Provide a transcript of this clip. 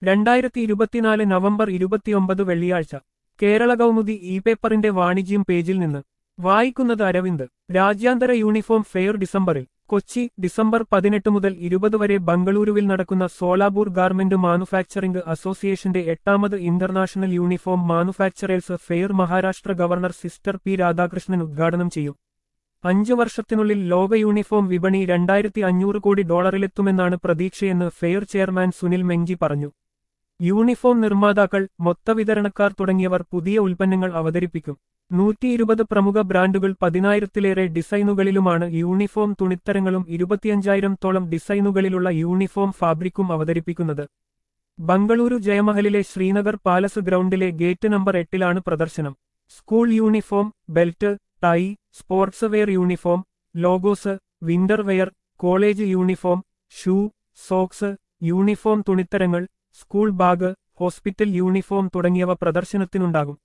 രണ്ടായിരത്തി ഇരുപത്തിനാല് നവംബർ ഇരുപത്തിയൊമ്പത് വെള്ളിയാഴ്ച കേരള കൗമുദി ഇ പേപ്പറിന്റെ വാണിജ്യം പേജിൽ നിന്ന് വായിക്കുന്നത് അരവിന്ദ് രാജ്യാന്തര യൂണിഫോം ഫെയർ ഡിസംബറിൽ കൊച്ചി ഡിസംബർ പതിനെട്ട് മുതൽ ഇരുപത് വരെ ബംഗളൂരുവിൽ നടക്കുന്ന സോലാപൂർ ഗാർമെന്റ് മാനുഫാക്ചറിംഗ് അസോസിയേഷന്റെ എട്ടാമത് international uniform manufacturers fair Maharashtra governor സിസ്റ്റർ പി രാധാകൃഷ്ണൻ ഉദ്ഘാടനം ചെയ്യും അഞ്ചു വർഷത്തിനുള്ളിൽ ലോക യൂണിഫോം വിപണി രണ്ടായിരത്തി അഞ്ഞൂറ് കോടി ഡോളറിലെത്തുമെന്നാണ് പ്രതീക്ഷയെന്ന് ഫെയർ ചെയർമാൻ സുനിൽ മെങ്ജി പറഞ്ഞു യൂണിഫോം നിർമ്മാതാക്കൾ മൊത്തവിതരണക്കാർ തുടങ്ങിയവർ പുതിയ ഉൽപ്പന്നങ്ങൾ അവതരിപ്പിക്കും നൂറ്റിയിരുപത് പ്രമുഖ ബ്രാൻഡുകൾ പതിനായിരത്തിലേറെ ഡിസൈനുകളിലുമാണ് യൂണിഫോം തുണിത്തരങ്ങളും ഇരുപത്തിയഞ്ചായിരത്തോളം ഡിസൈനുകളിലുള്ള യൂണിഫോം ഫാബ്രിക്കും അവതരിപ്പിക്കുന്നത് ബംഗളൂരു ജയമഹലിലെ ശ്രീനഗർ പാലസ് ഗ്രൗണ്ടിലെ ഗേറ്റ് നമ്പർ എട്ടിലാണ് പ്രദർശനം school uniform belt tie sports wear uniform logos winter wear college uniform shoe socks uniform തുണിത്തരങ്ങൾ സ്കൂൾ ബാഗ് ഹോസ്പിറ്റൽ യൂണിഫോം തുടങ്ങിയവ പ്രദർശനത്തിനുണ്ടാകും